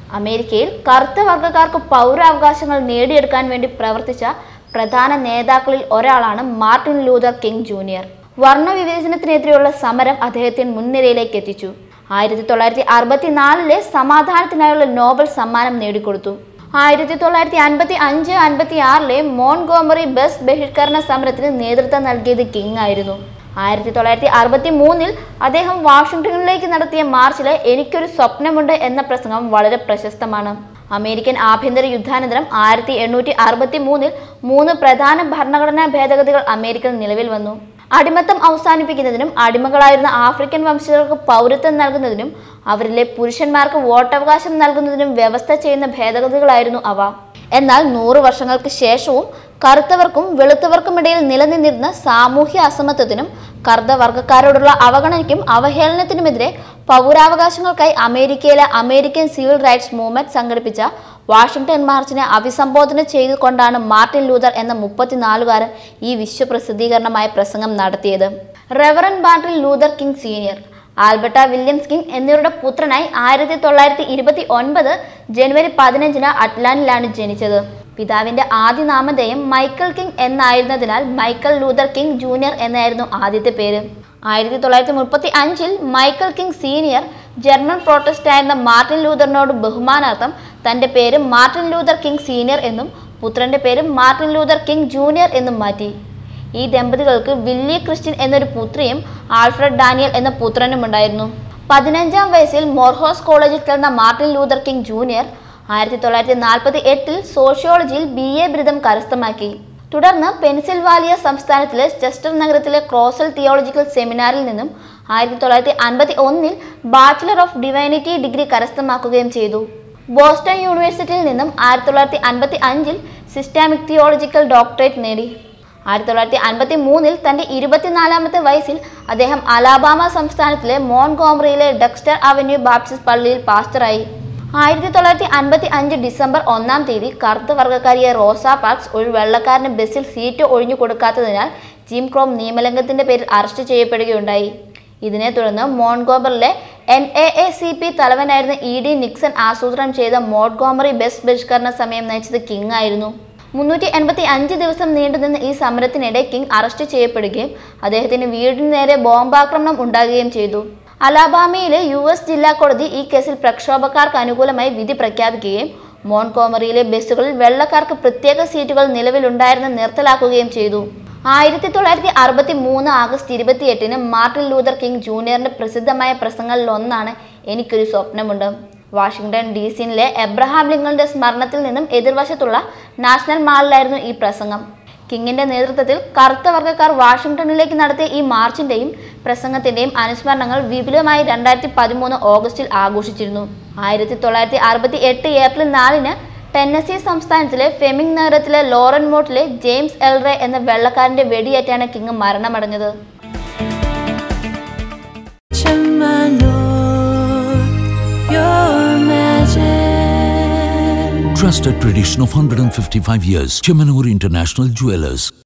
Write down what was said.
അമേരിക്കയിൽ കറുത്ത വർഗ്ഗക്കാർക്ക് പൗരാവകാശങ്ങൾ നേടിയെടുക്കാൻ വേണ്ടി പ്രവർത്തിച്ച പ്രധാന നേതാക്കളിൽ ഒരാളാണ് മാർട്ടിൻ ലൂതർ കിങ് ജൂനിയർ വർണ്ണവിവേചനത്തിനെതിരെയുള്ള സമരം അദ്ദേഹത്തെ മുൻനിരയിലേക്ക് എത്തിച്ചു ആയിരത്തി തൊള്ളായിരത്തി അറുപത്തിനാലിലെ സമാധാനത്തിനായുള്ള നോബൽ സമ്മാനം നേടിക്കൊടുത്തു ആയിരത്തി തൊള്ളായിരത്തി അൻപത്തി അഞ്ച് അൻപത്തി ആറിലെ മോൺഗോമറി ബസ് ബഹിഷ്കരണ സമരത്തിന് നേതൃത്വം നൽകിയത് കിങ് ആയിരുന്നു ആയിരത്തി തൊള്ളായിരത്തി അറുപത്തി മൂന്നിൽ അദ്ദേഹം വാഷിംഗ്ടണിലേക്ക് നടത്തിയ മാർച്ചിലെ എനിക്കൊരു സ്വപ്നമുണ്ട് എന്ന പ്രസംഗം വളരെ പ്രശസ്തമാണ് അമേരിക്കൻ ആഭ്യന്തര യുദ്ധാനന്തരം ആയിരത്തി എണ്ണൂറ്റി അറുപത്തി മൂന്നിൽ മൂന്ന് പ്രധാന ഭരണഘടനാ ഭേദഗതികൾ അമേരിക്കയിൽ നിലവിൽ വന്നു അടിമത്തം അവസാനിപ്പിക്കുന്നതിനും അടിമകളായിരുന്ന ആഫ്രിക്കൻ വംശജർക്ക് പൗരത്വം നൽകുന്നതിനും അവരിലെ പുരുഷന്മാർക്ക് വോട്ടവകാശം നൽകുന്നതിനും വ്യവസ്ഥ ചെയ്യുന്ന ഭേദഗതികളായിരുന്നു അവ എന്നാൽ നൂറു വർഷങ്ങൾക്ക് ശേഷവും കറുത്തവർക്കും വെളുത്തവർക്കുമിടയിൽ നിലനിന്നിരുന്ന സാമൂഹ്യ അസമത്വത്തിനും കറുത്ത വർഗ്ഗക്കാരോടുള്ള അവഗണനയ്ക്കും അവഹേളനത്തിനുമെതിരെ പൗരാവകാശങ്ങൾക്കായി അമേരിക്കയിലെ അമേരിക്കൻ സിവിൽ റൈറ്റ്സ് മൂവ്മെന്റ് സംഘടിപ്പിച്ച വാഷിംഗ്ടൺ മാർച്ചിനെ അഭിസംബോധന ചെയ്തുകൊണ്ടാണ് മാർട്ടിൻ ലൂതർ എന്ന മുപ്പത്തിനാലുകാരൻ ഈ വിശ്വപ്രസിദ്ധീകരണമായ പ്രസംഗം നടത്തിയത് reverend Martin Luther King Senior Alberta Williams King എന്നിവരുടെ പുത്രനായി ആയിരത്തി തൊള്ളായിരത്തി ഇരുപത്തി ഒൻപത് ജനുവരി പതിനഞ്ചിന് അറ്റ്ലാന്റിലാണ് ജനിച്ചത് പിതാവിന്റെ ആദ്യ നാമധേയം മൈക്കൽ കിങ് എന്നായിരുന്നതിനാൽ മൈക്കൽ ലൂതർ കിങ് ജൂനിയർ എന്നായിരുന്നു ആദ്യത്തെ പേര് ആയിരത്തി തൊള്ളായിരത്തി മുപ്പത്തി അഞ്ചിൽ Michael King Senior German protest ആയിരുന്ന മാർട്ടിൻ ലൂതറിനോട് ബഹുമാനാർത്ഥം തന്റെ പേര് മാർട്ടിൻ ലൂതർ കിങ് സീനിയർ എന്നും പുത്രന്റെ പേര് മാർട്ടിൻ ലൂതർ കിങ് ജൂനിയർ എന്നും മാറ്റി ഈ ദമ്പതികൾക്ക് വില്ലി ക്രിസ്ത്യൻ എന്നൊരു പുത്രിയും ആൽഫ്രഡ് ഡാനിയൽ എന്ന പുത്രനും ഉണ്ടായിരുന്നു പതിനഞ്ചാം വയസ്സിൽ മോർഹോസ് കോളേജിൽ ചേർന്ന മാർട്ടിൻ ലൂതർ കിങ് ജൂനിയർ ആയിരത്തി തൊള്ളായിരത്തി നാൽപ്പത്തി എട്ടിൽ സോഷ്യോളജിയിൽ ബി എ ബിരുദം കരസ്ഥമാക്കി തുടർന്ന് പെൻസിൽവാലിയ സംസ്ഥാനത്തിലെ ചെസ്റ്റർ നഗരത്തിലെ ക്രോസൽ തിയോളജിക്കൽ സെമിനാറിൽ നിന്നും ആയിരത്തി തൊള്ളായിരത്തി അൻപത്തി ഒന്നിൽ ബാച്ചിലർ ഓഫ് ഡിവൈനിറ്റി ഡിഗ്രി കരസ്ഥമാക്കുകയും ചെയ്തു ബോസ്റ്റൺ യൂണിവേഴ്സിറ്റിയിൽ നിന്നും ആയിരത്തി തൊള്ളായിരത്തി അൻപത്തി അഞ്ചിൽ സിസ്റ്റാമിക് തിയോളജിക്കൽ ഡോക്ടറേറ്റ് നേടി ആയിരത്തി തൊള്ളായിരത്തി അൻപത്തി മൂന്നിൽ തന്റെ ഇരുപത്തിനാലാമത്തെ വയസ്സിൽ അദ്ദേഹം അലാബാമ സംസ്ഥാനത്തിലെ മോൺഗോമറിയിലെ ഡെക്സ്റ്റർ അവന്യൂ ബാപ്റ്റിസ്റ്റ് പള്ളിയിൽ പാസ്റ്ററായി ആയിരത്തി തൊള്ളായിരത്തി അൻപത്തി അഞ്ച് ഡിസംബർ ഒന്നാം തീയതി കറുത്ത വർഗ്ഗക്കാരിയായ റോസ പാർക്സ് ഒരു വെള്ളക്കാരന് ബസ്സിൽ സീറ്റ് ഒഴിഞ്ഞു കൊടുക്കാത്തതിനാൽ ജിം ക്രോം നിയമലംഘനത്തിന്റെ പേരിൽ അറസ്റ്റ് ചെയ്യപ്പെടുകയുണ്ടായി ഇതിനെ തുടർന്ന് മോൺഗോമറിലെ N A A C P തലവനായിരുന്ന ഇ ഡി നിക്സൺ ആസൂത്രണം ചെയ്ത മോൺഗോമറി ബസ് ബഹിഷ്കരണ സമയം നയിച്ചത് കിങ് ആയിരുന്നു മുന്നൂറ്റി എൺപത്തി അഞ്ച് ദിവസം നീണ്ടുനിന്ന ഈ സമരത്തിനിടെ കിങ് അറസ്റ്റ് ചെയ്യപ്പെടുകയും അദ്ദേഹത്തിന് വീടിന് നേരെ ബോംബാക്രമണം ഉണ്ടാകുകയും ചെയ്തു അലാബാമയിലെ യു എസ് ജില്ലാ കോടതി ഈ കേസിൽ പ്രക്ഷോഭക്കാർക്ക് അനുകൂലമായി വിധി പ്രഖ്യാപിക്കുകയും മോൺകോമറിയിലെ ബസ്സുകളിൽ വെള്ളക്കാർക്ക് പ്രത്യേക സീറ്റുകൾ നിലവിലുണ്ടായിരുന്ന നിർത്തലാക്കുകയും ചെയ്തു ആയിരത്തി തൊള്ളായിരത്തി അറുപത്തി മൂന്ന് ആഗസ്റ്റ് ഇരുപത്തിയെട്ടിന് മാർട്ടിൻ ലൂതർ കിങ് ജൂനിയറിന്റെ പ്രസിദ്ധമായ പ്രസംഗങ്ങളിൽ ഒന്നാണ് എനിക്കൊരു സ്വപ്നമുണ്ട് വാഷിംഗ്ടൺ ഡി സിയിലെ എബ്രഹാം ലിങ്കണിന്റെ സ്മരണത്തിൽ നിന്നും എതിർവശത്തുള്ള നാഷണൽ മാളിലായിരുന്നു ഈ പ്രസംഗം കിങ്ങിന്റെ നേതൃത്വത്തിൽ കറുത്ത വർഗ്ഗക്കാർ വാഷിംഗ്ടണിലേക്ക് നടത്തിയ ഈ മാർച്ചിന്റെയും പ്രസംഗത്തിന്റെയും അനുസ്മരണങ്ങൾ വിപുലമായി രണ്ടായിരത്തി പതിമൂന്ന് ഓഗസ്റ്റിൽ ആഘോഷിച്ചിരുന്നു ആയിരത്തി തൊള്ളായിരത്തി അറുപത്തി എട്ട് ഏപ്രിൽ നാലിന് ടെന്നസി സംസ്ഥാനത്തിലെ ഫെമിംഗ് നഗരത്തിലെ ലോറൻ മോട്ടിലെ ജെയിംസ് എൽറെ എന്ന വെള്ളക്കാരന്റെ വെടിയേറ്റാണ് കിങ് മരണമടഞ്ഞത് Trusted tradition of 155 years. Chemanur International Jewelers.